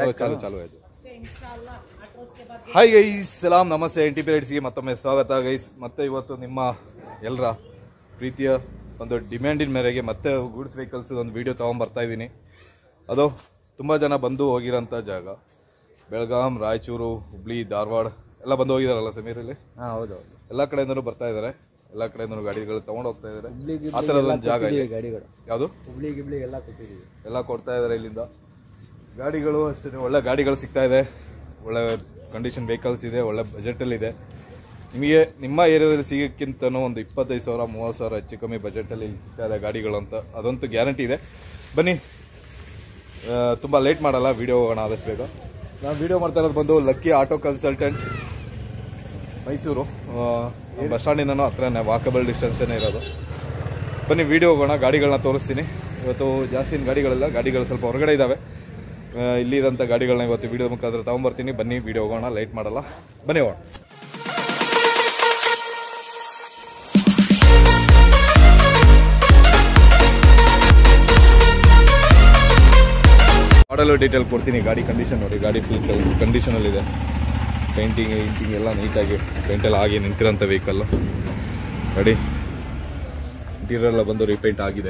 ಚಾಲು ಚಾಲು ಆಯ್ತು ಹಾಯ್ ಗೈಸ್ ಸಲಾಂ ನಮಸ್ತೆ ಎನ್ ಟಿ ಪಿ ರೈಡ್ಸ್ಗೆ ಮತ್ತೊಮ್ಮೆ ಸ್ವಾಗತ ಗೈಸ್ ಮತ್ತೆ ಇವತ್ತು ನಿಮ್ಮ ಎಲ್ಲರ ಪ್ರೀತಿಯ ಒಂದು ಡಿಮ್ಯಾಂಡಿನ ಮೇರೆಗೆ ಮತ್ತೆ ಗೂಡ್ಸ್ ವೆಹಿಕಲ್ಸ್ ಒಂದು ವಿಡಿಯೋ ತೊಗೊಂಬರ್ತಾ ಇದ್ದೀನಿ ಅದು ತುಂಬ ಜನ ಬಂದು ಹೋಗಿರೋಂಥ ಜಾಗ ಬೆಳಗಾಂ ರಾಯಚೂರು ಹುಬ್ಳಿ ಧಾರವಾಡ ಎಲ್ಲ ಬಂದು ಹೋಗಿದಾರಲ್ಲ ಸಮೀರಲ್ಲಿ ಹಾ ಹೌದು ಎಲ್ಲ ಕಡೆಯಿಂದನೂ ಬರ್ತಾ ಇದ್ದಾರೆ ಎಲ್ಲ ಕಡೆಯಿಂದನೂ ಗಾಡಿಗಳು ತೊಗೊಂಡು ಹೋಗ್ತಾ ಇದ್ದಾರೆ ಆ ಥರದ ಒಂದು ಜಾಗ ಇದೆ ಗಾಡಿಗಳು ಯಾವುದು ಹುಬ್ಳಿ ಗಿಬ್ಳಿ ಎಲ್ಲ ಕೊಟ್ಟಿದ್ದೀವಿ ಎಲ್ಲ ಕೊಡ್ತಾ ಇದ್ದಾರೆ ಇಲ್ಲಿಂದ ಗಾಡಿಗಳು ಅಷ್ಟೇ ಒಳ್ಳೆ ಗಾಡಿಗಳು ಸಿಗ್ತಾ ಇದೆ ಒಳ್ಳೆ ಕಂಡೀಷನ್ ವೆಹಿಕಲ್ಸ್ ಇದೆ ಒಳ್ಳೆ ಬಜೆಟಲ್ಲಿ ಇದೆ ನಿಮಗೆ ನಿಮ್ಮ ಏರಿಯಾದಲ್ಲಿ ಸಿಗೋಕ್ಕಿಂತನೂ ಒಂದು ಇಪ್ಪತ್ತೈದು ಸಾವಿರ ಮೂವತ್ತು ಸಾವಿರ ಹೆಚ್ಚು ಕಮ್ಮಿ ಬಜೆಟಲ್ಲಿ ಸಿಗ್ತಾ ಇದೆ ಗಾಡಿಗಳು ಅಂತ ಅದಂತೂ ಗ್ಯಾರಂಟಿ ಇದೆ ಬನ್ನಿ ತುಂಬ ಲೇಟ್ ಮಾಡಲ್ಲ ವಿಡಿಯೋ ಹೋಗೋಣ ಆದಷ್ಟು ಬೇಗ ನಾನು ವಿಡಿಯೋ ಮಾಡ್ತಾ ಇರೋದು ಬಂದು lucky auto consultant Mysuru bus ಸ್ಟ್ಯಾಂಡಿಂದನೂ ಹತ್ರನೇ ವಾಕಬಲ್ ಡಿಸ್ಟೆನ್ಸೇ ಇರೋದು ಬನ್ನಿ ವಿಡಿಯೋ ಹೋಗೋಣ ಗಾಡಿಗಳನ್ನ ತೋರಿಸ್ತೀನಿ ಇವತ್ತು ಜಾಸ್ತಿ ಗಾಡಿಗಳೆಲ್ಲ ಗಾಡಿಗಳು ಸ್ವಲ್ಪ ಹೊರಗಡೆ ಇದ್ದಾವೆ ಆ, ಇಲ್ಲಿರೋಂಥ ಗಾಡಿಗಳನ್ನ ಇವತ್ತು ವಿಡಿಯೋ ಮುಖಾಂತರ ತೊಗೊಂಬರ್ತೀನಿ ಬನ್ನಿ ವಿಡಿಯೋ ಹೋಗೋಣ ಲೈಟ್ ಮಾಡಲ್ಲ ಬನ್ನಿ ಹೋಗೋಣ ಮಾಡಲು ಡೀಟೇಲ್ ಕೊಡ್ತೀನಿ ಗಾಡಿ ಕಂಡೀಷನ್ ನೋಡಿ ಗಾಡಿ ಫುಲ್ ಕಂಡೀಷನಲ್ಲಿದೆ ಪೇಂಟಿಂಗ್ ಇಂಟಿಂಗ್ ಎಲ್ಲ ನೀಟಾಗಿ ಪೇಂಟೆಲ್ಲ ಆಗಿ ನಿಂತಿರೋಂಥ ವೆಹಿಕಲ್ಲು ಗಾಡಿ ಇಂಟೀರಿಯರ್ ಎಲ್ಲ ಬಂದು ರಿಪೇಂಟ್ ಆಗಿದೆ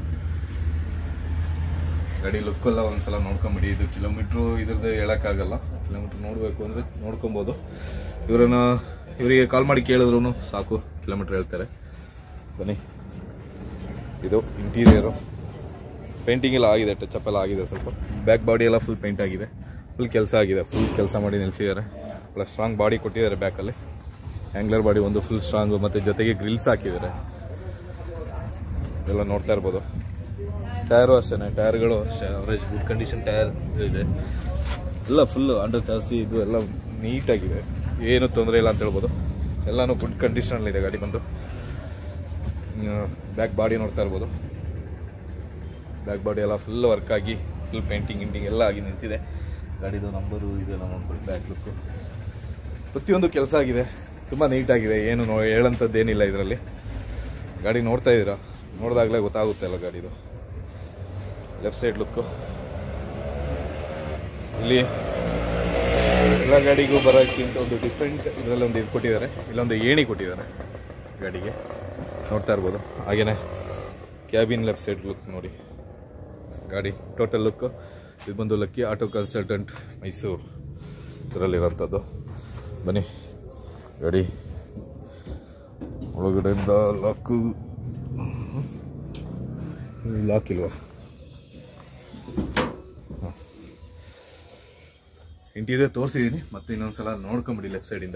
ಗಾಡಿ ಲುಕ್ ಎಲ್ಲ ಒಂದ್ಸಲ ನೋಡ್ಕೊಂಬಿಡಿ ಇದು ಕಿಲೋಮೀಟ್ರು ಇದ್ರದ್ದು ಹೇಳಕ್ಕಾಗಲ್ಲ ಕಿಲೋಮೀಟ್ರ್ ನೋಡಬೇಕು ಅಂದ್ರೆ ನೋಡ್ಕೊಬೋದು ಇವರನ್ನ ಇವರಿಗೆ ಕಾಲ್ ಮಾಡಿ ಕೇಳಿದ್ರು ಸಾಕು ಕಿಲೋಮೀಟ್ರ್ ಹೇಳ್ತಾರೆ ಬನ್ನಿ ಇದು ಇಂಟೀರಿಯರು ಪೇಂಟಿಂಗ್ ಎಲ್ಲ ಆಗಿದೆ ಟಚ್ ಅಪ್ ಎಲ್ಲ ಆಗಿದೆ ಸ್ವಲ್ಪ ಬ್ಯಾಕ್ ಬಾಡಿ ಎಲ್ಲ ಫುಲ್ ಪೇಂಟ್ ಆಗಿದೆ ಫುಲ್ ಕೆಲಸ ಆಗಿದೆ ಫುಲ್ ಕೆಲಸ ಮಾಡಿ ನಿಲ್ಸಿದ್ದಾರೆ ಪ್ಲಸ್ ಸ್ಟ್ರಾಂಗ್ ಬಾಡಿ ಕೊಟ್ಟಿದ್ದಾರೆ ಬ್ಯಾಕಲ್ಲಿ ಆ್ಯಂಗ್ಲರ್ ಬಾಡಿ ಒಂದು ಫುಲ್ ಸ್ಟ್ರಾಂಗು ಮತ್ತು ಜೊತೆಗೆ ಗ್ರಿಲ್ಸ್ ಹಾಕಿದ್ದಾರೆ ಇದೆಲ್ಲ ನೋಡ್ತಾ ಇರ್ಬೋದು ಟೈರು ಅಷ್ಟೇ ಟೈರ್ಗಳು ಅಷ್ಟೇ ಅವರೇಜ್ ಗುಡ್ ಕಂಡೀಷನ್ ಟೈರ್ ಇದೆ ಎಲ್ಲ ಫುಲ್ ಅಂಡರ್ ಚಾರ್ಸಿ ಇದು ಎಲ್ಲ ನೀಟಾಗಿದೆ ಏನು ತೊಂದರೆ ಇಲ್ಲ ಅಂತ ಹೇಳ್ಬೋದು ಎಲ್ಲನೂ ಗುಡ್ ಕಂಡೀಷನಲ್ಲಿದೆ ಗಾಡಿ ಬಂದು ಬ್ಯಾಕ್ ಬಾಡಿ ನೋಡ್ತಾ ಇರ್ಬೋದು ಬ್ಯಾಕ್ ಬಾಡಿ ಎಲ್ಲ ಫುಲ್ ವರ್ಕ್ ಆಗಿ ಫುಲ್ ಪೇಂಟಿಂಗ್ ಗಿಂಟಿಂಗ್ ಎಲ್ಲ ಆಗಿ ನಿಂತಿದೆ ಗಾಡಿದು ನಂಬರು ಇದೆಲ್ಲ ನೋಡ್ಕೊಳ್ಳಿ ಬ್ಯಾಕ್ ಲುಕ್ಕು ಪ್ರತಿಯೊಂದು ಕೆಲಸ ಆಗಿದೆ ತುಂಬ ನೀಟಾಗಿದೆ ಏನು ನೋ ಹೇಳಂಥದ್ದು ಏನಿಲ್ಲ ಇದರಲ್ಲಿ ಗಾಡಿ ನೋಡ್ತಾ ಇದ್ದೀರಾ ನೋಡಿದಾಗಲೇ ಗೊತ್ತಾಗುತ್ತೆ ಅಲ್ಲ ಗಾಡಿದು ಲೆಫ್ಟ್ ಸೈಡ್ ಲುಕ್ಕು ಇಲ್ಲಿ ಎಲ್ಲ ಗಾಡಿಗೂ ಬರೋಕ್ಕಿಂತ ಒಂದು ಡಿಫ್ರೆಂಟ್ ಇದರಲ್ಲಿ ಒಂದು ಇದು ಕೊಟ್ಟಿದ್ದಾರೆ ಇಲ್ಲೊಂದು ಏಣಿ ಕೊಟ್ಟಿದ್ದಾರೆ ಗಾಡಿಗೆ ನೋಡ್ತಾ ಇರ್ಬೋದು ಹಾಗೇನೆ ಕ್ಯಾಬಿನ್ ಲೆಫ್ಟ್ ಸೈಡ್ ಲುಕ್ ನೋಡಿ ಗಾಡಿ ಟೋಟಲ್ ಲುಕ್ ಇದು ಬಂದು ಲಕ್ಕಿ ಆಟೋ ಕನ್ಸಲ್ಟೆಂಟ್ ಮೈಸೂರು ಇದರಲ್ಲಿರೋಂಥದ್ದು ಬನ್ನಿ ಗಾಡಿ ಒಳಗಡೆಯಿಂದ ಲಾಕು ಲಾಕ್ ಇಲ್ವಾ ಇಂಟೀರಿಯರ್ ತೋರಿಸಿದ್ದೀನಿ ಮತ್ತೆ ಇನ್ನೊಂದ್ಸಲ ನೋಡ್ಕೊಂಬಿಡಿ ಲೆಫ್ಟ್ ಸೈಡಿಂದ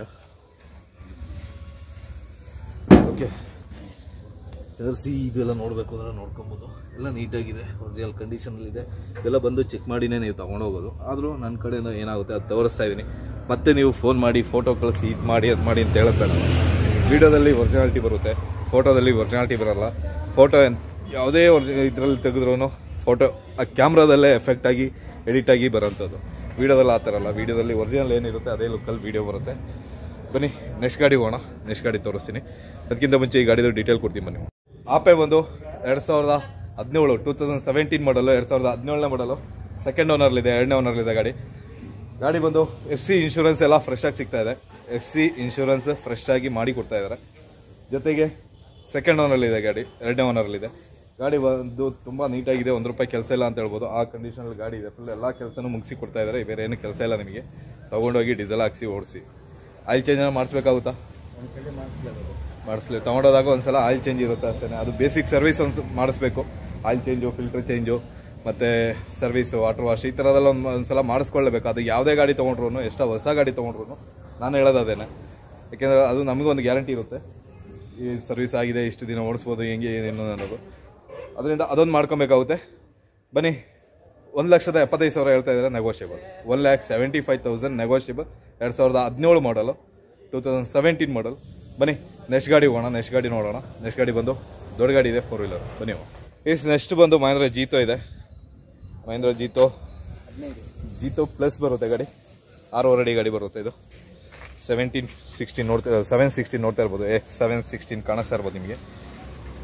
ಓಕೆ ಜರ್ಸಿ ಇದೆಲ್ಲ ನೋಡಬೇಕು ಅಂದ್ರೆ ನೋಡ್ಕೊಬೋದು ಎಲ್ಲ ನೀಟಾಗಿದೆ ಒರಿಜಿನಲ್ ಕಂಡೀಷನಲ್ಲಿದೆ ಇದೆಲ್ಲ ಬಂದು ಚೆಕ್ ಮಾಡಿನೇ ನೀವು ತೊಗೊಂಡೋಗೋದು ಆದರೂ ನನ್ನ ಕಡೆಯಿಂದ ಏನಾಗುತ್ತೆ ಅದು ತೋರಿಸ್ತಾ ಇದ್ದೀನಿ ಮತ್ತೆ ನೀವು ಫೋನ್ ಮಾಡಿ ಫೋಟೋ ಕಳಿಸಿ ಇದು ಮಾಡಿ ಅದು ಮಾಡಿ ಅಂತ ಹೇಳೋದು ಬೇಡ ವಿಡಿಯೋದಲ್ಲಿ ಒರಿಜಿನಾಲಿಟಿ ಬರುತ್ತೆ ಫೋಟೋದಲ್ಲಿ ಒರಿಜಿನಾಲಿಟಿ ಬರಲ್ಲ ಫೋಟೋ ಯಾವುದೇ ಇದರಲ್ಲಿ ತೆಗೆದ್ರೂ ಫೋಟೋ ಆ ಕ್ಯಾಮ್ರಾದಲ್ಲೇ ಎಫೆಕ್ಟ್ ಆಗಿ ಎಡಿಟ್ ಆಗಿ ಬರೋಂಥದ್ದು ವಿಡಿಯೋದಲ್ಲಿ ಆ ಥರ ಅಲ್ಲ ವಿಡಿಯೋದಲ್ಲಿ ಒರಿಜಿನಲ್ ಏನಿರುತ್ತೆ ಅದೇ ಲುಕ್ಕಲ್ಲಿ ವಿಡಿಯೋ ಬರುತ್ತೆ ಬನ್ನಿ ನೆಕ್ಸ್ಟ್ ಗಾಡಿ ಹೋಗೋಣ ನೆಕ್ಸ್ಟ್ ಗಾಡಿ ತೋರಿಸ್ತೀನಿ ಅದಕ್ಕಿಂತ ಮುಂಚೆ ಈ ಗಾಡಿದು ಡೀಟೇಲ್ ಕೊಡ್ತೀನಿ ಬನ್ನಿ ಆಪೆ ಬಂದು ಎರಡು ಸಾವಿರದ ಹದಿನೇಳು ಟೂ ತೌಸಂಡ್ ಸೆವೆಂಟೀನ್ ಮಾಡಲು ಎರಡು ಸಾವಿರದ ಹದಿನೇಳನೇ ಮಾಡಲು ಸೆಕೆಂಡ್ ಓನರ್ಲಿದೆ ಎರಡನೇ ಓನರ್ಲಿದೆ ಗಾಡಿ ಗಾಡಿ ಬಂದು ಎಫ್ ಸಿ ಇನ್ಶೂರೆನ್ಸ್ ಎಲ್ಲ ಫ್ರೆಶ್ ಆಗಿ ಸಿಗ್ತಾ ಇದೆ ಎಫ್ ಸಿ ಇನ್ಶೂರೆನ್ಸ್ ಫ್ರೆಶ್ ಆಗಿ ಮಾಡಿ ಕೊಡ್ತಾ ಇದ್ದಾರೆ ಜೊತೆಗೆ ಸೆಕೆಂಡ್ ಓನರ್ಲಿದೆ ಗಾಡಿ ಎರಡನೇ ಓನರ್ಲಿದೆ ಗಾಡಿ ಬಂದು ತುಂಬ ನೀಟಾಗಿದೆ ಒಂದು ರೂಪಾಯಿ ಕೆಲಸ ಇಲ್ಲ ಅಂತ ಹೇಳ್ಬೋದು ಆ ಕಂಡೀಷನಲ್ಲಿ ಗಾಡಿ ಇದೆ ಫುಲ್ ಎಲ್ಲ ಕೆಲಸನೂ ಮುಗಿಸಿ ಕೊಡ್ತಾ ಇದ್ದಾರೆ ಬೇರೆ ಏನು ಕೆಲಸ ಇಲ್ಲ ನಿಮಗೆ ತೊಗೊಂಡೋಗಿ ಡೀಸೆಲ್ ಹಾಕ್ಸಿ ಓಡಿಸಿ ಆಯಿಲ್ ಚೇಂಜ್ ಮಾಡಿಸ್ಬೇಕಾಗುತ್ತಾ ಒಂದ್ಸಲ ಮಾಡಿಸ್ಲೇಬೇಕು ಮಾಡಿಸ್ಲಿ ತೊಗೊಂಡೋದಾಗ ಒಂದ್ಸಲ ಆಯಿಲ್ ಚೇಂಜ್ ಇರುತ್ತೆ ಅಷ್ಟೇ ಅದು ಬೇಸಿಕ್ ಸರ್ವಿಸ್ ಒಂದು ಮಾಡಿಸ್ಬೇಕು ಆಯಿಲ್ ಚೇಂಜು ಫಿಲ್ಟರ್ ಚೇಂಜು ಮತ್ತು ಸರ್ವಿಸ್ ವಾಟರ್ ವಾಶ್ ಈ ಥರದೆಲ್ಲ ಒಂದು ಒಂದ್ಸಲ ಮಾಡಿಸ್ಕೊಳ್ಳಬೇಕು ಅದು ಯಾವುದೇ ಗಾಡಿ ತೊಗೊಂಡ್ರು ಎಷ್ಟೋ ಹೊಸ ಗಾಡಿ ತೊಗೊಂಡ್ರು ನಾನು ಹೇಳೋದು ಅದೇನೆ ಯಾಕೆಂದರೆ ಅದು ನಮಗೂ ಒಂದು ಗ್ಯಾರಂಟಿ ಇರುತ್ತೆ ಈ ಸರ್ವಿಸ್ ಆಗಿದೆ ಇಷ್ಟು ದಿನ ಓಡಿಸ್ಬೋದು ಹೆಂಗೆ ಏನು ಅನ್ನೋದು ಅದರಿಂದ ಅದೊಂದು ಮಾಡ್ಕೊಬೇಕಾಗುತ್ತೆ ಬನ್ನಿ ಒಂದು ಲಕ್ಷದ ಎಪ್ಪತ್ತೈದು ಸಾವಿರ ಹೇಳ್ತಾ ಇದ್ದಾರೆ negotiable one lakh seventy five thousand negotiable ಎರಡು ಸಾವಿರದ ಹದಿನೇಳು ಮಾಡಲು ಟೂ ತೌಸಂಡ್ ಸೆವೆಂಟೀನ್ ಮಾಡಲ್ ಬನ್ನಿ ನೆಕ್ಸ್ಟ್ ಗಾಡಿ ಹೋಗೋಣ ನೆಕ್ಸ್ಟ್ ಗಾಡಿ ನೋಡೋಣ ನೆಕ್ಸ್ಟ್ ಗಾಡಿ ಬಂದು ದೊಡ್ಡ ಗಾಡಿ ಇದೆ ಫೋರ್ ವೀಲರ್ ಬನ್ನಿ ಇಸ್ ನೆಕ್ಸ್ಟ್ ಬಂದು ಮಹೇಂದ್ರ ಜೀತೋ ಇದೆ ಮಹೇಂದ್ರ ಜೀತೋ ಜೀತೋ ಪ್ಲಸ್ ಬರುತ್ತೆ ಗಾಡಿ ಆರೂವರೆ ಅಡಿ ಗಾಡಿ ಬರುತ್ತೆ ಇದು ಸೆವೆಂಟೀನ್ ಸಿಕ್ಸ್ಟೀನ್ ನೋಡ್ತಾ ಸೆವೆನ್ ಸಿಕ್ಸ್ಟೀನ್ ನೋಡ್ತಾ ಇರ್ಬೋದು ಎ ಸೆವೆನ್ ಸಿಕ್ಸ್ಟೀನ್ ಕಾಣಿಸ್ತಾ ಇರ್ಬೋದು ನಿಮಗೆ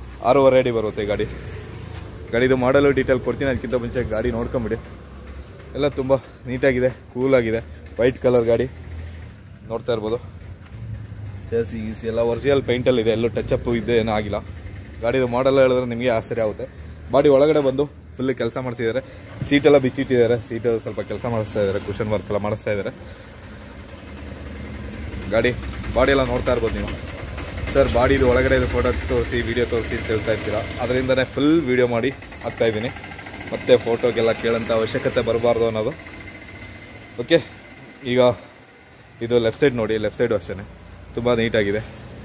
ಆರೂವರೆ ಅಡಿ ಬರುತ್ತೆ ಗಾಡಿ ಗಾಡಿದು ಮಾಡಲು ಡೀಟೇಲ್ ಕೊಡ್ತೀನಿ ಅದಕ್ಕಿಂತ ಮುಂಚೆ ಗಾಡಿ ನೋಡ್ಕೊಂಬಿಡಿ ಎಲ್ಲ ತುಂಬ ನೀಟಾಗಿದೆ ಕೂಲಾಗಿದೆ ವೈಟ್ ಕಲರ್ ಗಾಡಿ ನೋಡ್ತಾ ಇರ್ಬೋದು ಜರ್ಸಿ ಗೀಸಿ ಎಲ್ಲ ಒರಿಜಿನಲ್ ಪೇಂಟಲ್ಲಿದೆ ಎಲ್ಲೂ ಟಚ್ ಅಪ್ ಇದೆ ಏನೂ ಆಗಿಲ್ಲ ಗಾಡಿದು ಮಾಡೆಲ್ಲ ಹೇಳಿದ್ರೆ ನಿಮಗೆ ಆಶ್ಚರ್ಯ ಆಗುತ್ತೆ ಬಾಡಿ ಒಳಗಡೆ ಬಂದು ಫುಲ್ ಕೆಲಸ ಮಾಡ್ತಿದ್ದಾರೆ ಸೀಟೆಲ್ಲ ಬಿಚ್ಚಿಟ್ಟಿದ್ದಾರೆ ಸೀಟ್ ಸ್ವಲ್ಪ ಕೆಲಸ ಮಾಡಿಸ್ತಾ ಇದ್ದಾರೆ ಕುಷನ್ ವರ್ಕ್ ಎಲ್ಲ ಮಾಡಿಸ್ತಾ ಇದ್ದಾರೆ ಗಾಡಿ ಬಾಡಿ ಎಲ್ಲ ನೋಡ್ತಾ ಇರ್ಬೋದು ನೀವು ಸರ್ ಬಾಡಿದು ಒಳಗಡೆ ಫೋಟೋ ತೋರಿಸಿ ವಿಡಿಯೋ ತೋರಿಸಿ ಅಂತ ಹೇಳ್ತಾ ಇರ್ತೀರಾ ಅದರಿಂದನೇ ಫುಲ್ ವಿಡಿಯೋ ಮಾಡಿ ಹಾಕ್ತಾ ಇದ್ದೀನಿ ಮತ್ತೆ ಫೋಟೋಗೆಲ್ಲ ಕೇಳೋಂಥ ಅವಶ್ಯಕತೆ ಬರಬಾರ್ದು ಅನ್ನೋದು ಓಕೆ ಈಗ ಇದು ಲೆಫ್ಟ್ ಸೈಡ್ ನೋಡಿ ಲೆಫ್ಟ್ ಸೈಡು ಅಷ್ಟೇ ತುಂಬ ನೀಟಾಗಿದೆ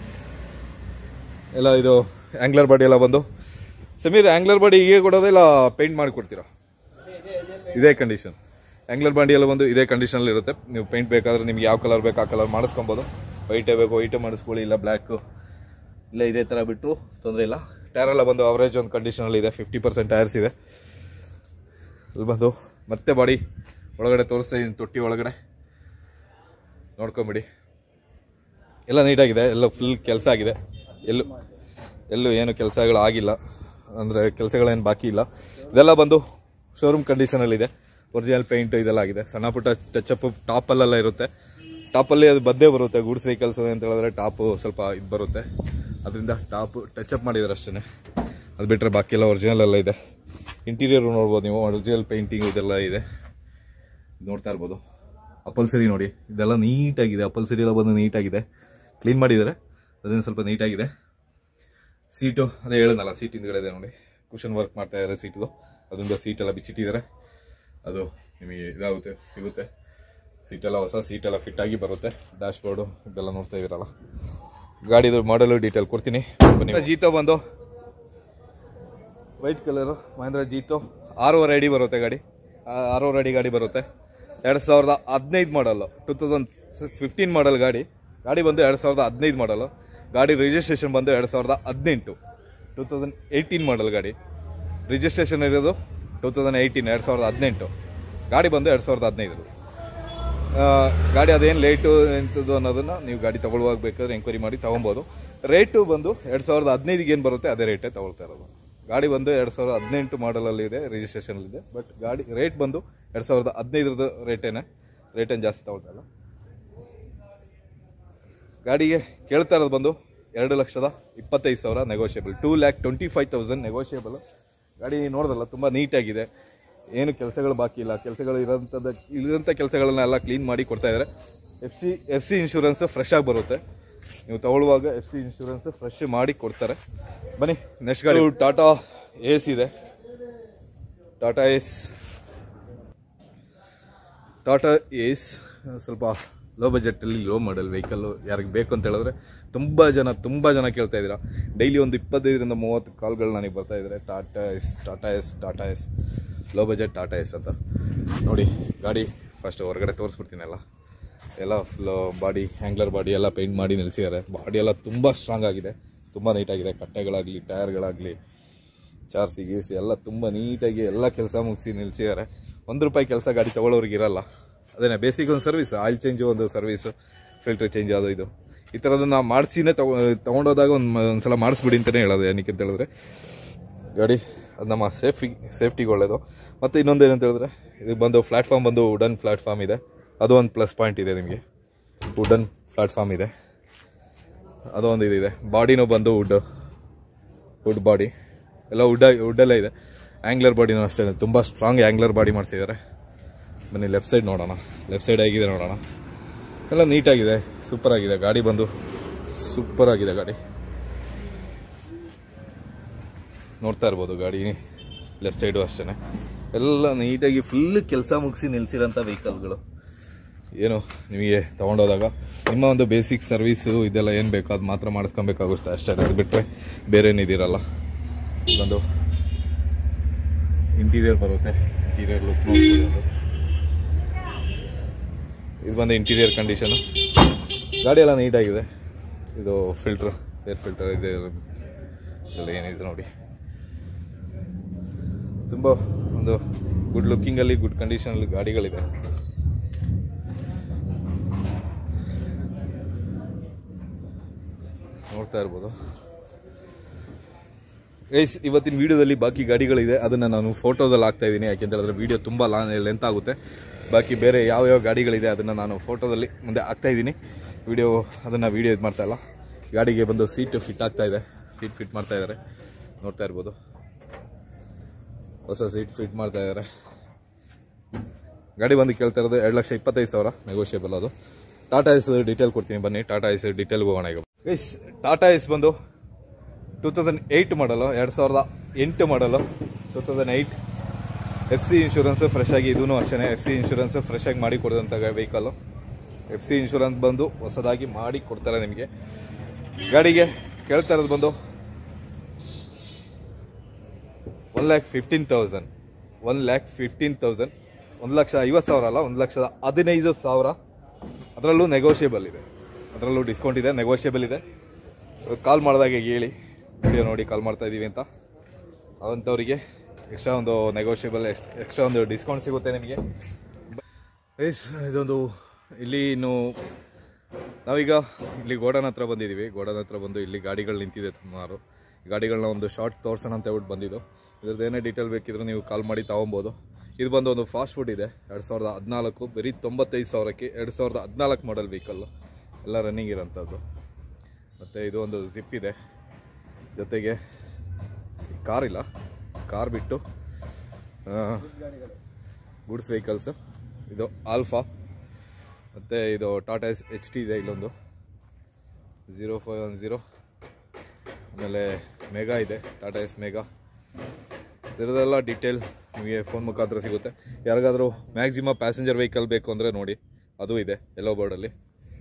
ಎಲ್ಲ ಇದು ಆ್ಯಂಗ್ಲರ್ ಬಾಡಿ ಎಲ್ಲ ಬಂದು ಸಮೀರ್ ಆ್ಯಂಗ್ಲರ್ ಬಾಡಿ ಹೀಗೆ ಕೊಡೋದು ಇಲ್ಲ ಪೇಂಟ್ ಮಾಡಿ ಕೊಡ್ತೀರಾ ಇದೇ ಕಂಡೀಷನ್ ಆ್ಯಂಗ್ಲರ್ ಬಾಡಿ ಎಲ್ಲ ಬಂದು ಇದೇ ಕಂಡೀಷನಲ್ಲಿ ಇರುತ್ತೆ ನೀವು ಪೇಂಟ್ ಬೇಕಾದ್ರೆ ನಿಮ್ಗೆ ಯಾವ ಕಲರ್ ಬೇಕು ಆ ಕಲರ್ ಮಾಡಿಸ್ಕೊಬೋದು ವೈಟೇ ಬೇಕು ವೈಟೇ ಮಾಡಿಸ್ಕೊಳ್ಳಿ ಇಲ್ಲ ಬ್ಲ್ಯಾಕು ಇಲ್ಲ ಇದೇ ಥರ ಬಿಟ್ಟರು ತೊಂದರೆ ಇಲ್ಲ ಟೈರ್ ಎಲ್ಲ ಬಂದು ಅವರೇಜ್ ಒಂದು ಕಂಡೀಷನಲ್ಲಿ ಇದೆ ಫಿಫ್ಟಿ ಪರ್ಸೆಂಟ್ ಟೈರ್ಸ್ ಇದೆ ಇಲ್ಲಿ ಬಂದು ಮತ್ತೆ ಬಾಡಿ ಒಳಗಡೆ ತೋರಿಸ್ತಾ ಇದ್ದೀನಿ ತೊಟ್ಟಿ ಒಳಗಡೆ ನೋಡ್ಕೊಂಬಿಡಿ ಎಲ್ಲ ನೀಟಾಗಿದೆ ಎಲ್ಲ ಫುಲ್ ಕೆಲಸ ಆಗಿದೆ ಎಲ್ಲೂ ಎಲ್ಲೂ ಏನು ಕೆಲಸಗಳು ಆಗಿಲ್ಲ ಅಂದರೆ ಕೆಲಸಗಳೇನು ಬಾಕಿ ಇಲ್ಲ ಇದೆಲ್ಲ ಬಂದು ಶೋರೂಮ್ ಕಂಡೀಷನಲ್ಲಿದೆ ಒರಿಜಿನಲ್ ಪೇಂಟ್ ಇದೆಲ್ಲ ಆಗಿದೆ ಸಣ್ಣ ಪುಟ್ಟ ಟಚಪ್ ಟಾಪಲ್ಲೆಲ್ಲ ಇರುತ್ತೆ ಟಾಪಲ್ಲಿ ಅದು ಬದ್ದೇ ಬರುತ್ತೆ ಗೂಡ್ಸ್ ವೆಹಿಕಲ್ಸ್ ಅಂತ ಹೇಳಿದ್ರೆ ಟಾಪು ಸ್ವಲ್ಪ ಇದು ಬರುತ್ತೆ ಅದರಿಂದ ಟಾಪ್ ಟಚಪ್ ಮಾಡಿದ್ದಾರೆ ಅಷ್ಟೇ ಅದು ಬಿಟ್ಟರೆ ಬಾಕಿ ಎಲ್ಲ ಒರಿಜಿನಲ್ ಎಲ್ಲ ಇದೆ ಇಂಟೀರಿಯರ್ ನೋಡ್ಬೋದು ನೀವು ಒರಿಜಿನಲ್ ಪೇಂಟಿಂಗ್ ಇದೆಲ್ಲ ಇದೆ ನೋಡ್ತಾ ಇರ್ಬೋದು ಅಪಲ್ಸರಿ ನೋಡಿ ಇದೆಲ್ಲ ನೀಟಾಗಿದೆ ಅಪಲ್ಸರಿ ಎಲ್ಲ ಬಂದು ನೀಟಾಗಿದೆ ಕ್ಲೀನ್ ಮಾಡಿದ್ದಾರೆ ಅದರಿಂದ ಸ್ವಲ್ಪ ನೀಟಾಗಿದೆ ಸೀಟು ಅದೇ ಹೇಳಿದ್ನಲ್ಲ ಸೀಟ್ ಹಿಂದ್ಗಡೆ ಇದೆ ನೋಡಿ ಕುಷನ್ ವರ್ಕ್ ಮಾಡ್ತಾ ಇದ್ದಾರೆ ಸೀಟ್ದು ಅದರಿಂದ ಸೀಟ್ ಎಲ್ಲ ಬಿಚ್ಚಿಟ್ಟಿದ್ದಾರೆ ಅದು ನಿಮಗೆ ಇದಾಗುತ್ತೆ ಸಿಗುತ್ತೆ ಸೀಟೆಲ್ಲ ಹೊಸ ಸೀಟೆಲ್ಲ ಫಿಟ್ ಆಗಿ ಬರುತ್ತೆ ಡ್ಯಾಶ್ ಬೋರ್ಡು ಇದೆಲ್ಲ ನೋಡ್ತಾ ಇದ್ದೀರಲ್ಲ ಗಾಡಿದು ಮಾಡಲು ಡೀಟೇಲ್ ಕೊಡ್ತೀನಿ ಬನ್ನಿ ಜೀತೋ ಬಂದು ವೈಟ್ ಕಲರು ಮಹೇಂದ್ರ ಜೀತೋ ಆರೂವರೆ ಅಡಿ ಬರುತ್ತೆ ಗಾಡಿ ಆ, ಆರೂವರೆ ಅಡಿ ಗಾಡಿ ಬರುತ್ತೆ ಎರಡು ಸಾವಿರದ ಹದಿನೈದು model two thousand fifteen model ಗಾಡಿ ಗಾಡಿ ಬಂದು ಎರಡು ಸಾವಿರದ ಹದಿನೈದು ಮಾಡಲು ಗಾಡಿ ರಿಜಿಸ್ಟ್ರೇಷನ್ ಬಂದು ಎರಡು ಸಾವಿರದ ಹದಿನೆಂಟು ಟೂ ತೌಸಂಡ್ ಏಯ್ಟೀನ್ ಮಾಡಲ್ ಗಾಡಿ ರಿಜಿಸ್ಟ್ರೇಷನ್ ಇರೋದು ಟೂ ತೌಸಂಡ್ ಏಯ್ಟೀನ್ ಎರಡು ಸಾವಿರದ ಹದಿನೆಂಟು ಗಾಡಿ ಬಂದು ಎರಡು ಸಾವಿರದ ಹದಿನೈದು ಆ, ಗಾಡಿ ಅದೇನು ಲೇಟು ಎಂಥದ್ದು ಅನ್ನೋದನ್ನ ನೀವು ಗಾಡಿ ತಗೊಳ್ಳುವಾಗ ಬೇಕಾದ್ರೆ ಎಂಕ್ವೈರಿ ಮಾಡಿ ತಗೊಬೋದು ರೇಟು ಬಂದು ಎರಡು ಸಾವಿರದ ಹದಿನೈದಿಗೆ ಏನು ಬರುತ್ತೆ ಅದೇ ರೇಟೇ ತಗೊಳ್ತಾ ಇರೋದು ಗಾಡಿ ಬಂದು ಎರಡು ಸಾವಿರದ ಹದಿನೆಂಟು ಮಾಡಲಲ್ಲಿ ಇದೆ ರಿಜಿಸ್ಟ್ರೇಷನ್ ಇದೆ ಬಟ್ ಗಾಡಿ ರೇಟ್ ಬಂದು ಎರಡು ಸಾವಿರದ ಹದಿನೈದರದ್ದು ರೇಟೇನೆ ರೇಟೇನು ಜಾಸ್ತಿ ತಗೊಳ್ತಾ ಇಲ್ಲ ಗಾಡಿಗೆ ಕೇಳ್ತಾ ಇರೋದು ಬಂದು ಎರಡು ಲಕ್ಷದ ಇಪ್ಪತ್ತೈದು ಸಾವಿರ negotiable two lakh twenty five thousand negotiable ಗಾಡಿ ನೋಡಿದ್ರಲ್ಲ ತುಂಬ ನೀಟಾಗಿದೆ ಏನು ಕೆಲಸಗಳು ಬಾಕಿ ಇಲ್ಲ ಕೆಲಸಗಳು ಇರೋಂಥದ್ದು ಇರೋಂಥ ಕೆಲಸಗಳನ್ನ ಎಲ್ಲ ಕ್ಲೀನ್ ಮಾಡಿ ಕೊಡ್ತಾ ಇದ್ದಾರೆ F C F C insurance fresh ಆಗಿ ಬರುತ್ತೆ ನೀವು ತಗೊಳ್ಳುವಾಗ ಎಫ್ ಸಿ ಇನ್ಶೂರೆನ್ಸ್ ಫ್ರೆಶ್ ಮಾಡಿ ಕೊಡ್ತಾರೆ ಬನ್ನಿ ನೆಕ್ಸ್ಟ್ ಗಾಡಿ ಟಾಟಾ ಏಸ್ ಇದೆ ಟಾಟಾ ಏಸ್ ಟಾಟಾ ಏಸ್ ಸ್ವಲ್ಪ ಲೋ ಬಜೆಟಲ್ಲಿ ಲೋ ಮಾಡಲ್ ವೆಹಿಕಲ್ಲು ಯಾರಿಗೆ ಬೇಕು ಅಂತ ಹೇಳಿದ್ರೆ ತುಂಬ ಜನ ತುಂಬ ಜನ ಕೇಳ್ತಾ ಇದ್ದೀರಾ ಡೈಲಿ ಒಂದು ಇಪ್ಪತ್ತೈದರಿಂದ ಮೂವತ್ತು ಕಾಲ್ಗಳು ನನಗೆ ಬರ್ತಾ ಇದ್ದಾರೆ Tata Ace Tata Ace Tata Ace low budget Tata Ace ಅಂತ ನೋಡಿ ಗಾಡಿ ಫಸ್ಟ್ ಹೊರಗಡೆ ತೋರಿಸ್ಬಿಡ್ತೀನಿ ಎಲ್ಲ ಎಲ್ಲ ಫುಲ್ ಬಾಡಿ ಹ್ಯಾಂಗ್ಲರ್ ಬಾಡಿ ಎಲ್ಲ ಪೇಂಟ್ ಮಾಡಿ ನಿಲ್ಲಿಸಿದ್ದಾರೆ ಬಾಡಿ ಎಲ್ಲ ತುಂಬ ಸ್ಟ್ರಾಂಗ್ ಆಗಿದೆ ತುಂಬ ನೀಟಾಗಿದೆ ಕಟ್ಟೆಗಳಾಗಲಿ ಟೈರ್ಗಳಾಗಲಿ ಚಾರ್ಸಿ ಗೀಸಿ ಎಲ್ಲ ತುಂಬ ನೀಟಾಗಿ ಎಲ್ಲ ಕೆಲಸ ಮುಗಿಸಿ ನಿಲ್ಸಿದ್ದಾರೆ ಒಂದು ರೂಪಾಯಿ ಕೆಲಸ ಗಾಡಿ ತಗೊಳ್ಳೋರಿಗೆ ಇರಲ್ಲ ಅದೇನೆ ಬೇಸಿಕ್ ಒಂದು ಸರ್ವಿಸ್ ಆಯಿಲ್ ಚೇಂಜು ಒಂದು ಸರ್ವಿಸು ಫಿಲ್ಟರ್ ಚೇಂಜ್ ಅದು ಇದು ಈ ಥರದನ್ನ ಮಾಡಿಸಿನೇ ತಗೊ ತೊಗೊಂಡೋದಾಗ ಒಂದು ಒಂದ್ಸಲ ಮಾಡಿಸ್ಬಿಡಿ ಅಂತಲೇ ಹೇಳೋದು ಏನಕ್ಕೆ ಅಂತ ಹೇಳಿದ್ರೆ ಗಾಡಿ ಅದು ನಮ್ಮ ಸೇಫ್ಟಿ ಸೇಫ್ಟಿಗೆ ಒಳ್ಳೆಯದು ಮತ್ತು ಇನ್ನೊಂದು ಏನಂತ ಹೇಳಿದ್ರೆ ಇದು ಬಂದು ಪ್ಲಾಟ್ಫಾರ್ಮ್ ಬಂದು ವುಡನ್ ಪ್ಲಾಟ್ಫಾರ್ಮ್ ಇದೆ ಅದು ಒಂದು ಪ್ಲಸ್ ಪಾಯಿಂಟ್ ಇದೆ ನಿಮಗೆ ವುಡನ್ ಪ್ಲಾಟ್ಫಾರ್ಮ್ ಇದೆ ಅದು ಒಂದು ಇದಿದೆ ಬಾಡಿನೂ ಬಂದು ವುಡ್ ವುಡ್ ಬಾಡಿ ಎಲ್ಲ ವುಡ್ ವುಡ್ಡಲ್ಲೇ ಇದೆ ಆ್ಯಂಗ್ಲರ್ ಬಾಡಿನೂ ಅಷ್ಟೇ ತುಂಬ ಸ್ಟ್ರಾಂಗ್ ಆ್ಯಂಗ್ಲರ್ ಬಾಡಿ ಮಾಡ್ತಿದ್ದಾರೆ ಬನ್ನಿ ಲೆಫ್ಟ್ ಸೈಡ್ ನೋಡೋಣ ಲೆಫ್ಟ್ ಸೈಡ್ ಹೇಗಿದೆ ನೋಡೋಣ ಎಲ್ಲ ನೀಟಾಗಿದೆ ಸೂಪರ್ ಆಗಿದೆ ಗಾಡಿ ಬಂದು ಸೂಪರ್ ಆಗಿದೆ ಗಾಡಿ ನೋಡ್ತಾ ಇರ್ಬೋದು ಗಾಡಿ ಲೆಫ್ಟ್ ಸೈಡು ಅಷ್ಟೇ ಎಲ್ಲ ನೀಟಾಗಿ ಫುಲ್ ಕೆಲಸ ಮುಗಿಸಿ ನಿಲ್ಸಿರೋಂಥ ವೆಹಿಕಲ್ಗಳು ಏನು ನಿಮಗೆ ತೊಗೊಂಡೋದಾಗ ನಿಮ್ಮ ಒಂದು ಬೇಸಿಕ್ ಸರ್ವಿಸು ಇದೆಲ್ಲ ಏನು ಬೇಕೋ ಅದು ಮಾತ್ರ ಮಾಡಿಸ್ಕೊಬೇಕಾಗುತ್ತೆ ಅಷ್ಟೇ ಅದು ಬಿಟ್ಟರೆ ಬೇರೆ ಏನಿದಿರಲ್ಲ ಒಂದು ಇಂಟೀರಿಯರ್ ಬರುತ್ತೆ ಇಂಟೀರಿಯರ್ ಲುಕ್ ಇದು ಬಂದು ಇಂಟೀರಿಯರ್ ಕಂಡೀಷನು ಗಾಡಿ ಎಲ್ಲ ನೀಟಾಗಿದೆ ಇದು ಫಿಲ್ಟ್ರ್ ಏರ್ ಫಿಲ್ಟರ್ ಇದೆ ಇದೆಲ್ಲ ಏನಿದೆ ನೋಡಿ ತುಂಬ ಒಂದು ಗುಡ್ ಲುಕ್ಕಿಂಗಲ್ಲಿ ಗುಡ್ ಕಂಡೀಷನಲ್ಲಿ ಗಾಡಿಗಳಿದೆ ನೋಡ್ತಾ ಇರ್ಬೋದು ಗೈಸ್ ಇವತ್ತಿನ ವಿಡಿಯೋದಲ್ಲಿ ಬಾಕಿ ಗಾಡಿಗಳಿದೆ ಅದನ್ನ ನಾನು ಫೋಟೋದಲ್ಲಿ ಹಾಕ್ತಾ ಇದ್ದೀನಿ ಯಾಕೆಂತ ಹೇಳಿದ್ರೆ ವಿಡಿಯೋ ತುಂಬ ಲಾ ಲೆಂತ್ ಆಗುತ್ತೆ ಬಾಕಿ ಬೇರೆ ಯಾವ ಯಾವ ಗಾಡಿಗಳಿದೆ ಅದನ್ನ ನಾನು ಫೋಟೋದಲ್ಲಿ ಮುಂದೆ ಹಾಕ್ತಾ ಇದ್ದೀನಿ ವಿಡಿಯೋ ಅದನ್ನ ವಿಡಿಯೋ ಇದು ಮಾಡ್ತಾ ಇಲ್ಲ ಗಾಡಿಗೆ ಬಂದು ಸೀಟ್ ಫಿಟ್ ಆಗ್ತಾ ಇದೆ ಸೀಟ್ ಫಿಟ್ ಮಾಡ್ತಾ ಇದ್ದಾರೆ ನೋಡ್ತಾ ಇರ್ಬೋದು ಹೊಸ ಸೀಟ್ ಫಿಟ್ ಮಾಡ್ತಾ ಇದ್ದಾರೆ ಗಾಡಿ ಬಂದು ಕೇಳ್ತಾ ಇರೋದು ಎರಡು ಲಕ್ಷ ಇಪ್ಪತ್ತೈದು ಸಾವಿರ ನೆಗೋಷಿಯಬಲ್ ಅದು ಟಾಟಾ ಎಸ್ ಡೀಟೇಲ್ ಕೊಡ್ತೀನಿ ಬನ್ನಿ ಟಾಟಾ ಎಸ್ ಡೀಟೇಲ್ಗೆ ಹೋಗೋಣ ಈಗ ಗೈಸ್ ಟಾಟಾ ಎಸ್ ಬಂದು ಟೂ ತೌಸಂಡ್ ಏಯ್ಟ್ ಮಾಡಲು ಎರಡು ಸಾವಿರದ ಎಂಟು ಮಾಡಲು two thousand eight F C insurance fresh ಆಗಿ ಇದೂ ಅಷ್ಟೇ ಎಫ್ ಸಿ ಇನ್ಶೂರೆನ್ಸ್ ಫ್ರೆಶ್ ಆಗಿ ಮಾಡಿ ಕೊಡಿದಂಥ ವೆಹಿಕಲ್ಲು ಎಫ್ ಸಿ ಇನ್ಶೂರೆನ್ಸ್ ಬಂದು ಹೊಸದಾಗಿ ಮಾಡಿ ಕೊಡ್ತಾರೆ ನಿಮಗೆ ಗಾಡಿಗೆ ಕೇಳ್ತಾ ಇರೋದು ಬಂದು one lakh fifteen thousand one lakh fifteen thousand ಒಂದು ಲಕ್ಷ ಐವತ್ತು ಸಾವಿರ ಅಲ್ಲ ಒಂದು ಲಕ್ಷದ ಹದಿನೈದು ಸಾವಿರ ಅದರಲ್ಲೂ ನೆಗೋಷಿಯಬಲ್ ಇದೆ ಅದರಲ್ಲೂ ಡಿಸ್ಕೌಂಟ್ ಇದೆ ನೆಗೋಷಿಯಬಲ್ ಇದೆ ಕಾಲ್ ಮಾಡಿದಾಗ ಹೇಳಿ ವಿಡಿಯೋ ನೋಡಿ ಕಾಲ್ ಮಾಡ್ತಾ ಇದ್ದೀವಿ ಅಂತ ಅವಂಥವರಿಗೆ ಎಕ್ಸ್ಟ್ರಾ ಒಂದು ನೆಗೋಷಿಯಬಲ್ ಎಕ್ಸ್ಟ್ರಾ ಒಂದು ಡಿಸ್ಕೌಂಟ್ ಸಿಗುತ್ತೆ ನಿಮಗೆ ಎಸ್ ಇದೊಂದು ಇಲ್ಲಿ ಇನ್ನು ನಾವೀಗ ಇಲ್ಲಿ ಗೋಡನ್ ಹತ್ರ ಬಂದಿದ್ದೀವಿ ಗೋಡನ್ ಹತ್ರ ಬಂದು ಇಲ್ಲಿ ಗಾಡಿಗಳು ನಿಂತಿದೆ ಸುಮಾರು ಗಾಡಿಗಳನ್ನ ಒಂದು ಶಾರ್ಟ್ ತೋರ್ಸೋಣ ಅಂತ ಹೇಳ್ಬಿಟ್ಟು ಬಂದಿದ್ದು ಇದ್ರದ್ದು ಏನೇ ಡೀಟೇಲ್ ಬೇಕಿದ್ರು ನೀವು ಕಾಲ್ ಮಾಡಿ ತಗೊಬೋದು ಇದು ಬಂದು ಒಂದು ಫಾಸ್ಟ್ ಫುಡ್ ಇದೆ ಎರಡು ಸಾವಿರದ ಹದಿನಾಲ್ಕು ಬರೀ ತೊಂಬತ್ತೈದು ಸಾವಿರಕ್ಕೆ ಎರಡು ಸಾವಿರದ ಹದಿನಾಲ್ಕು ಮಾಡಲ್ ವೆಹಿಕಲ್ಲು ಎಲ್ಲ ರನ್ನಿಂಗ್ ಇರೋಂಥದ್ದು ಮತ್ತು ಇದು ಒಂದು ಜಿಪ್ ಇದೆ ಜೊತೆಗೆ ಕಾರ್ ಇಲ್ಲ ಕಾರ್ ಬಿಟ್ಟು ಗುಡ್ಸ್ ವೆಹಿಕಲ್ಸು ಇದು ಆಲ್ಫಾ ಮತ್ತು ಇದು ಟಾಟಾ ಎಸ್ ಎಚ್ ಟಿ ಇದೆ ಇಲ್ಲೊಂದು ಝೀರೋ ಫೈವ್ ಒನ್ ಝೀರೋ ಆಮೇಲೆ ಮೆಗಾ ಇದೆ ಟಾಟಾ ಎಸ್ ಮೆಗಾ ಇದರದೆಲ್ಲ ಡೀಟೇಲ್ ನಿಮಗೆ ಫೋನ್ ಮುಖಾಂತರ ಸಿಗುತ್ತೆ ಯಾರಿಗಾದರೂ ಮ್ಯಾಕ್ಸಿಮಮ್ ಪ್ಯಾಸೆಂಜರ್ ವೆಹಿಕಲ್ ಬೇಕು ಅಂದರೆ ನೋಡಿ ಅದು ಇದೆ ಎಲ್ಲೋ ಬೋರ್ಡಲ್ಲಿ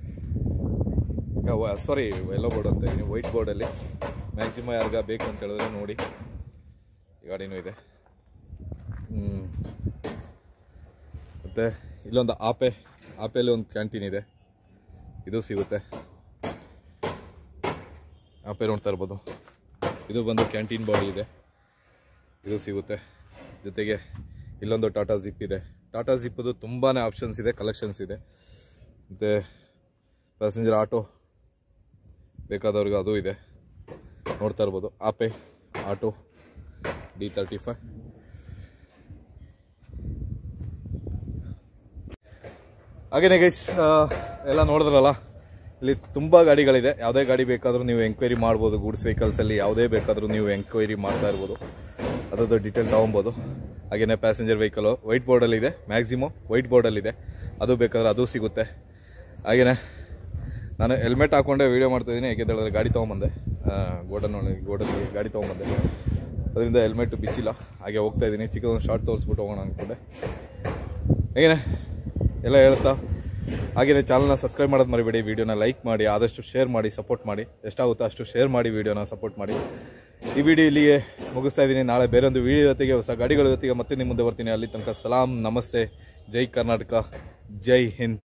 ಸಾರಿ ಎಲ್ಲೋ ಬೋರ್ಡ್ ಅಂತ ಇದ್ದೀನಿ ವೈಟ್ ಬೋರ್ಡಲ್ಲಿ ಮ್ಯಾಕ್ಸಿಮಮ್ ಯಾರಿಗ ಬೇಕು ಅಂತ ಹೇಳಿದ್ರೆ ನೋಡಿ ಈ ಗಾಡಿನೂ ಇದೆ ಹ್ಮ್. ಮತ್ತೆ ಇಲ್ಲೊಂದು ಆಪೆ ಆಪೆಯಲ್ಲಿ ಒಂದು ಕ್ಯಾಂಟೀನ್ ಇದೆ ಇದು ಸಿಗುತ್ತೆ ಆಪೆ ನೋಡ್ತಾ ಇರ್ಬೋದು ಇದು ಬಂದು ಕ್ಯಾಂಟೀನ್ ಬಾಡಿ ಇದೆ ಇದು ಸಿಗುತ್ತೆ ಜೊತೆಗೆ ಇಲ್ಲೊಂದು ಟಾಟಾ ಜಿಪ್ ಇದೆ ಟಾಟಾ ಜಿಪ್ಪದು ತುಂಬಾ ಆಪ್ಷನ್ಸ್ ಇದೆ ಕಲೆಕ್ಷನ್ಸ್ ಇದೆ ಮತ್ತು ಪ್ಯಾಸೆಂಜರ್ ಆಟೋ ಬೇಕಾದವ್ರಿಗೆ ಅದು ಇದೆ ನೋಡ್ತಾ ಇರ್ಬೋದು Ape auto D thirty five ಹಾಗೇನೆ ಗೈಸ್ ಎಲ್ಲ ನೋಡಿದ್ರಲ್ಲ ಇಲ್ಲಿ ತುಂಬ ಗಾಡಿಗಳಿದೆ ಯಾವುದೇ ಗಾಡಿ ಬೇಕಾದರೂ ನೀವು ಎಂಕ್ವೈರಿ ಮಾಡ್ಬೋದು ಗೂಡ್ಸ್ ವೆಹಿಕಲ್ಸಲ್ಲಿ ಯಾವುದೇ ಬೇಕಾದರೂ ನೀವು ಎಂಕ್ವೈರಿ ಮಾಡ್ತಾ ಇರ್ಬೋದು ಅದರದ್ದು ಡೀಟೇಲ್ ತೊಗೊಬೋದು ಹಾಗೇನೆ ಪ್ಯಾಸೆಂಜರ್ ವೆಹಿಕಲು ವೈಟ್ ಬೋರ್ಡಲ್ಲಿ ಇದೆ ಮ್ಯಾಕ್ಸಿಮಮ್ ವೈಟ್ ಬೋರ್ಡಲ್ಲಿದೆ ಅದು ಬೇಕಾದ್ರೆ ಅದು ಸಿಗುತ್ತೆ ಹಾಗೇನೆ ನಾನು ಹೆಲ್ಮೆಟ್ ಹಾಕೊಂಡೆ ವೀಡಿಯೋ ಮಾಡ್ತಾಯಿದ್ದೀನಿ ಯಾಕೆಂತ ಹೇಳಿದ್ರೆ ಗಾಡಿ ತೊಗೊಂಬಂದೆ ಗೋಡನ್ ಒಳಗೆ ಗೋಡಲ್ಲಿ ಗಾಡಿ ತೊಗೊಂಬಂದೆ ಅದರಿಂದ ಹೆಲ್ಮೆಟ್ ಬಿಚ್ಚಿಲ್ಲ ಹಾಗೆ ಹೋಗ್ತಾ ಇದ್ದೀನಿ ಚಿಕ್ಕದೊಂದು ಶಾರ್ಟ್ ತೋರಿಸ್ಬಿಟ್ಟು ಹೋಗೋಣ ಅಂದ್ಕೊಂಡೆ ಹೇಗೇನೆ ಎಲ್ಲ ಹೇಳ್ತಾ ಹಾಗೆಯೇ ಚಾನಲ್ನ ಸಬ್ಸ್ಕ್ರೈಬ್ ಮಾಡೋದು ಮರಿಬೇಡಿ ವಿಡಿಯೋನ ಲೈಕ್ ಮಾಡಿ ಆದಷ್ಟು ಶೇರ್ ಮಾಡಿ ಸಪೋರ್ಟ್ ಮಾಡಿ ಎಷ್ಟಾಗುತ್ತೋ ಅಷ್ಟು ಶೇರ್ ಮಾಡಿ ವಿಡಿಯೋನ ಸಪೋರ್ಟ್ ಮಾಡಿ ಈ ವಿಡಿಯೋ ಇಲ್ಲಿಗೆ ಮುಗಿಸ್ತಾ ಇದ್ದೀನಿ ನಾಳೆ ಬೇರೊಂದು ವಿಡಿಯೋ ಜೊತೆಗೆ ಹೊಸ ಗಾಡಿಗಳ ಜೊತೆಗೆ ಮತ್ತೆ ನಿಮ್ಮ ಮುಂದೆ ಬರ್ತೀನಿ ಅಲ್ಲಿ ತನಕ ಸಲಾಂ ನಮಸ್ತೆ ಜೈ ಕರ್ನಾಟಕ ಜೈ ಹಿಂದ್